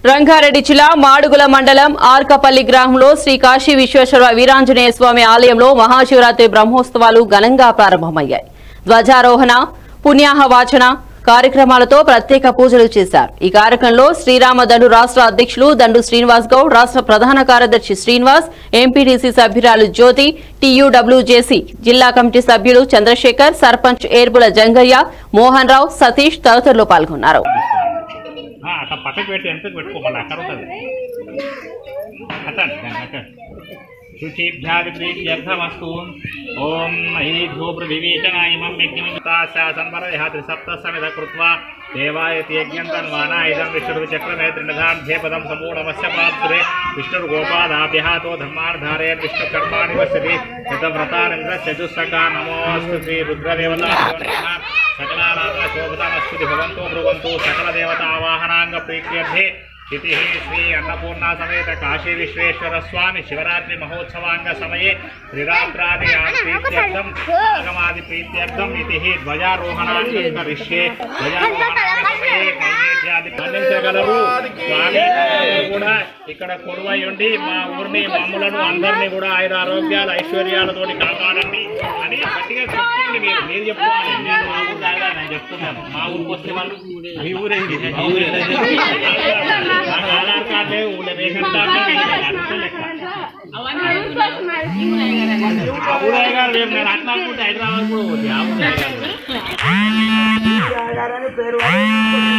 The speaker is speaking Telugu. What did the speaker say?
రంగారెడ్డి జిల్లా మాడుగుల మండలం ఆర్కపల్లి గ్రామంలో శ్రీ కాశీ విశ్వేశ్వర వీరాంజనేయ స్వామి ఆలయంలో మహాశివరాత్రి బ్రహ్మోత్సవాలు ఘనంగా ప్రారంభమయ్యాయి ధ్వజారోహణ పుణ్యాహ వాచన కార్యక్రమాలతో ప్రత్యేక పూజలు చేశారు ఈ కార్యక్రమంలో శ్రీరామ దండు రాష్ట్ర అధ్యక్షులు దండు శ్రీనివాస్ గౌడ్ రాష్ట్ర ప్రధాన కార్యదర్శి శ్రీనివాస్ ఎంపీడీసీ సభ్యురాలు జ్యోతి టీయూడబ్ల్యూజేసీ జిల్లా కమిటీ సభ్యులు చంద్రశేఖర్ సర్పంచ్ ఏర్పుల జంగయ్య మోహన్ రావు సతీష్ తదితరులు పాల్గొన్నారు ఆ, అట్లా పక్కకు పెట్టి వెనకకు పెట్టుకో మళ్ళీ అక్కడ ఉంటుంది అట్టండి దాన్ని అట్టండి శుచిభ్యాదిప్రీత్యర్థమస్తు ఓం మహీ ధూపృవివేచన ఇమం యజ్ఞమితాశాసన్పరయः త్రిసప్తసమిత కృత్వా దేవాయతి యజ్ఞం తన్వానా ఇదం విష్ణుర్విచక్రమే త్రినధాంధ్యే పదం సంపూర్ణమస్య ప్రాప్తురే విష్ణుర్గోపాదాభ్యహాతో ధర్మాన్ విష్ణుకర్మాణి వసతి శతవ్రతానింద్రస్య దుస్సకా నమోऽस्तु శ్రీ రుద్రదేవతా సకలానాథ శోభతమస్తుతి భవంతో బ్రువంతు సకల దేవత ఆవాహనాంగ ప్రీత్యర్థే इति श्री अन्नपूर्णा समेत काशी विश्वेश्वर स्वामी शिवरात्रि महोत्सवांग समये त्रिरात्रादि प्रीत्यर्थम आगमादि प्रीत्यर्थम इति हि ध्वजारोहणानि करिष्ये ధ్వజారోహణాది నైవేద్యాది పండించగలరు స్వామి కూడా ఇక్కడ కొడువై ఉండి మా ఊరిని మమ్ములను అందరినీ కూడా ఆయుర ఆరోగ్యాలు ఐశ్వర్యాలతోటి కాపాడండి అని గట్టిగా చెప్పుకోండి మీరు మీరు చెప్పుకోవాలి నేను మా ఊరు కాదా నేను చెప్తున్నాను మా ఊరికి వస్తే వాళ్ళు మీ ఊరేంటి మా ఊరే నాకు ఆధార్ కార్డు లేవు ఊళ్ళో రేషన్ కార్డు లేవు, అంతే లెక్క. ఆ ఊరయ్య గారు రేపు నేను అట్లా అనుకుంటే హైదరాబాద్ కూడా పోతే ఆ ఊరయ్య గారు గారని పేరు